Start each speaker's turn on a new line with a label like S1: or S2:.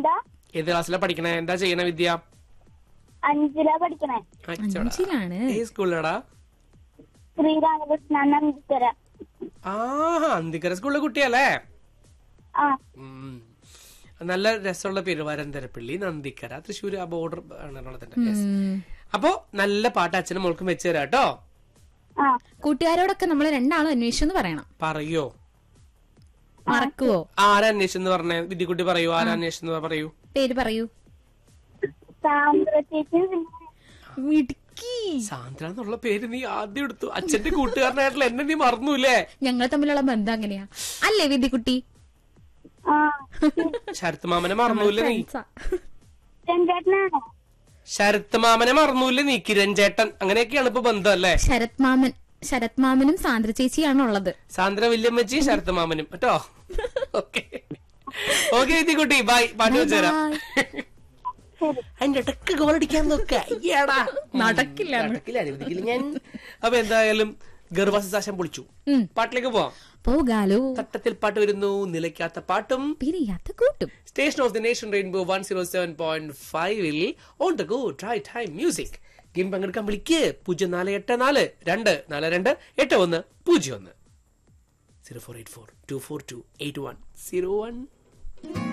S1: എന്താ
S2: ഏത് ക്ലാസ്സിലാ പഠിക്കണേ എന്താ ചെയ്യണ വിദ്യ
S1: അഞ്ചിലാ പഠിക്കണേ
S2: അച്ചോടാ.
S3: അഞ്ചിലാണ്
S2: ഏത് സ്കൂളിലാടാ
S1: ശ്രീരാമകൃഷ്ണ നന്ദിക്കര
S2: ആ അന്തിക്കര സ്കൂളിലെ കുട്ടിയല്ലേ
S1: ആ
S2: ഉം. നല്ല രസമുള്ള പേര് വരന്തരപ്പള്ളി നന്ദിക്കര തൃശ്ശൂർ ആ ബോർഡർ ആണ് എറണാകുളത്തിന്റെ Yes. അപ്പോ നല്ല പാട്ട് അച്ഛനും മോൾക്കും വെച്ച് തരാം കേട്ടോ
S1: ആ
S3: കൂട്ടുകാരോടൊക്കെ നമ്മൾ രണ്ടാളും അന്വേഷിച്ചെന്ന് പറയണം
S2: പറയോ
S3: മറക്കുവോ
S2: ആരാ അന്വേഷിച്ചെന്ന് പറഞ്ഞേ വിദ്യക്കുട്ടി പറയൂ ആരാ അന്വേഷിച്ചെന്ന് പറയൂ
S3: പേര് പറയൂ
S1: സാന്ദ്ര ചേച്ചി
S3: മിടുക്കി
S2: സാന്ദ്ര എന്നുള്ള പേര് നീ ആദ്യം എടുത്തു അച്ഛന്റെ കൂട്ടുകാരനായിട്ടുള്ള എന്നെ നീ മറന്നൂല്ലേ
S3: ഞങ്ങൾ തമ്മിലുള്ള ബന്ധം അങ്ങനെയാ അല്ലേ വിദ്യക്കുട്ടി
S1: ആ
S2: ശരത് മാമനെ മറന്നൂല്ലേ നീ
S3: ഫ്രണ്ട്സാ.
S1: ചെങ്കേട്ടനാണോ
S2: ശരത് മാമനെ മറന്നൂല്ലേ നീ കിരൺ ചേട്ടൻ അങ്ങനെയൊക്കെയാണ് ഇപ്പൊ ബന്ധം അല്ലേ
S3: ശരത് മാമൻ ശരത് മാമനും സാന്ദ്ര ചേച്ചിയാണ് ഉള്ളത്
S2: സാന്ദ്ര വല്യമ്മച്ചി ശരത് മാമനും കേട്ടോ ഓക്കെ ഓക്കെ വിദ്യക്കുട്ടി ബൈ പാട്ട് വെച്ച് തരാം
S1: ശരി
S2: അതിന്റെ ഇടക്ക് ഗോൾ അടിക്കാൻ നോക്ക അയ്യാടാ
S3: നടക്കില്ല
S2: നടക്കില്ല അനുവദിക്കില്ല ഞാൻ അപ്പൊ എന്തായാലും ഗർഭാശാശം പൊളിച്ചു
S3: ഉം.
S2: പാട്ടിലേക്ക് പോവാം
S3: പോകാലോ
S2: തട്ടത്തിൽ പാട്ട് വരുന്നു നിലയ്ക്കാത്ത പാട്ടും
S3: പിരിയാത്ത കൂട്ടും
S2: station of the nation rainbow one zero seven point ഫൈവിൽ on the go try time music game പങ്കെടുക്കാൻ വിളിക്ക് പൂജ്യം നാല് എട്ട് നാല് രണ്ട് നാല് രണ്ട് എട്ട് ഒന്ന് പൂജ്യം ഒന്ന് zero four eight four two four two eight one zero one